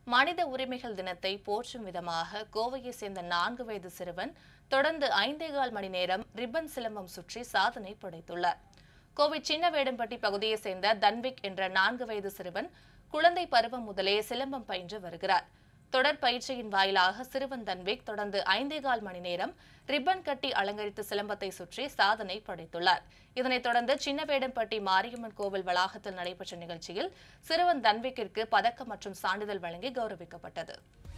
மனித உரிமைகள் தினத்தை போற்றும் விதமாக கோவையை சேர்ந்த நான்கு வயது சிறுவன் தொடர்ந்து ஐந்தேகால் மணி நேரம் ரிப்பன் சிலம்பம் சுற்றி சாதனை படைத்துள்ளார் கோவை சின்னவேடம்பட்டி பகுதியைச் சேர்ந்த தன்விக் என்ற நான்கு வயது சிறுவன் குழந்தை பருவம் முதலே சிலம்பம் பயின்று வருகிறார் தொடர் பயிற்சியின் வாயிலாக சிறுவன் தன்விக் தொடர்ந்து ஐந்தேகால் மணி நேரம் ரிப்பன் கட்டி அலங்கரித்து சிலம்பத்தை சுற்றி சாதனை படைத்துள்ளார் இதனைத் தொடர்ந்து சின்னவேடம்பட்டி மாரியம்மன் கோவில் வளாகத்தில் நடைபெற்ற நிகழ்ச்சியில் சிறுவன் தன்விக்கிற்கு பதக்கம் மற்றும் சான்றிதழ் வழங்கி கௌரவிக்கப்பட்டது